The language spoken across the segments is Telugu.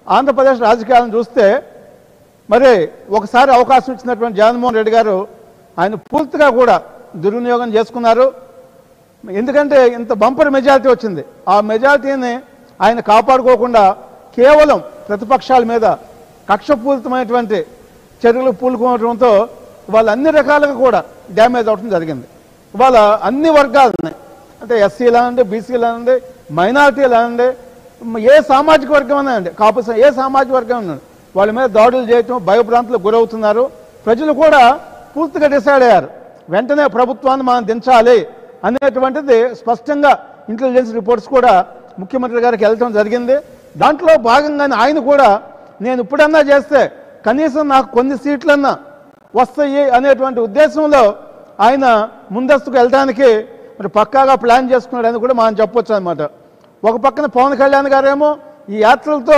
ఆంధ్రప్రదేశ్ రాజకీయాలను చూస్తే మరి ఒకసారి అవకాశం ఇచ్చినటువంటి జగన్మోహన్ రెడ్డి గారు ఆయన పూర్తిగా కూడా దుర్వినియోగం చేసుకున్నారు ఎందుకంటే ఇంత బంపర్ మెజారిటీ వచ్చింది ఆ మెజారిటీని ఆయన కాపాడుకోకుండా కేవలం ప్రతిపక్షాల మీద కక్షపూరితమైనటువంటి చర్యలు పూనుకోవడంతో వాళ్ళు అన్ని రకాలుగా కూడా డ్యామేజ్ అవడం జరిగింది వాళ్ళ అన్ని వర్గాలని అంటే ఎస్సీలు అనండి బీసీలు అనండి మైనారిటీలు అనండి ఏ సామాజిక వర్గం అనండి కాపు ఏ సామాజిక వర్గం అనండి వాళ్ళ మీద దాడులు చేయటం భయభ్రాంతులకు గురవుతున్నారు ప్రజలు కూడా పూర్తిగా డిసైడ్ అయ్యారు వెంటనే ప్రభుత్వాన్ని మనం దించాలి అనేటువంటిది స్పష్టంగా ఇంటెలిజెన్స్ రిపోర్ట్స్ కూడా ముఖ్యమంత్రి గారికి వెళ్ళటం జరిగింది దాంట్లో భాగంగానే ఆయన కూడా నేను ఇప్పుడన్నా చేస్తే కనీసం నాకు కొన్ని సీట్లన్నా వస్తాయి అనేటువంటి ఉద్దేశంలో ఆయన ముందస్తుకు వెళ్ళడానికి మరి పక్కాగా ప్లాన్ చేసుకున్నాడని కూడా మనం చెప్పొచ్చు అనమాట ఒక పక్కన పవన్ కళ్యాణ్ గారేమో ఈ యాత్రలతో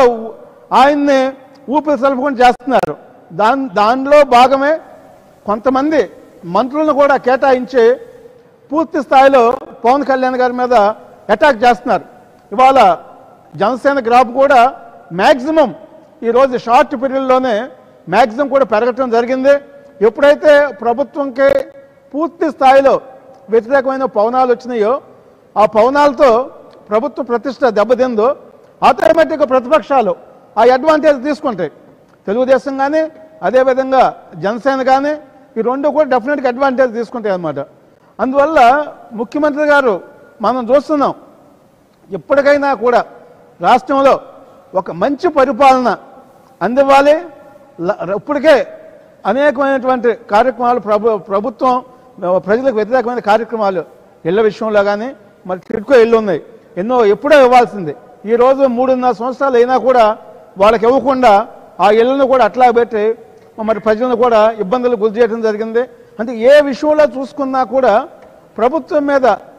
ఆయన్ని ఊపిరి సలుపుకొని చేస్తున్నారు దాని దానిలో భాగమే కొంతమంది మంత్రులను కూడా కేటాయించి పూర్తి స్థాయిలో పవన్ కళ్యాణ్ గారి మీద అటాక్ చేస్తున్నారు ఇవాళ జనసేన గ్రాఫ్ కూడా మ్యాక్సిమం ఈరోజు షార్ట్ పీరియడ్లోనే మ్యాక్సిమం కూడా పెరగటం జరిగింది ఎప్పుడైతే ప్రభుత్వంకి పూర్తి స్థాయిలో వ్యతిరేకమైన పవనాలు వచ్చినాయో ఆ పవనాలతో ప్రభుత్వ ప్రతిష్ట దెబ్బతిందో ఆటోమేటిక్గా ప్రతిపక్షాలు ఆ అడ్వాంటేజ్ తీసుకుంటాయి తెలుగుదేశం కానీ అదేవిధంగా జనసేన కానీ ఈ రెండు కూడా డెఫినెట్గా అడ్వాంటేజ్ తీసుకుంటాయి అన్నమాట అందువల్ల ముఖ్యమంత్రి గారు మనం చూస్తున్నాం ఎప్పటికైనా కూడా రాష్ట్రంలో ఒక మంచి పరిపాలన అందివ్వాలి ల- ఇప్పటికే అనేకమైనటువంటి కార్యక్రమాలు ప్రభు ప్రభుత్వం ప్రజలకు వ్యతిరేకమైన కార్యక్రమాలు ఇళ్ల విషయంలో కానీ మరి టిడ్కో ఇళ్ళు ఉన్నాయి ఎన్నో ఎప్పుడో ఇవ్వాల్సింది ఈ రోజు మూడున్నర సంవత్సరాలు అయినా కూడా వాళ్ళకి ఇవ్వకుండా ఆ ఇళ్లను కూడా అట్లా పెట్టి మరి ప్రజలను కూడా ఇబ్బందులు గురి చేయడం జరిగింది అంటే ఏ విషయంలో చూసుకున్నా కూడా ప్రభుత్వం మీద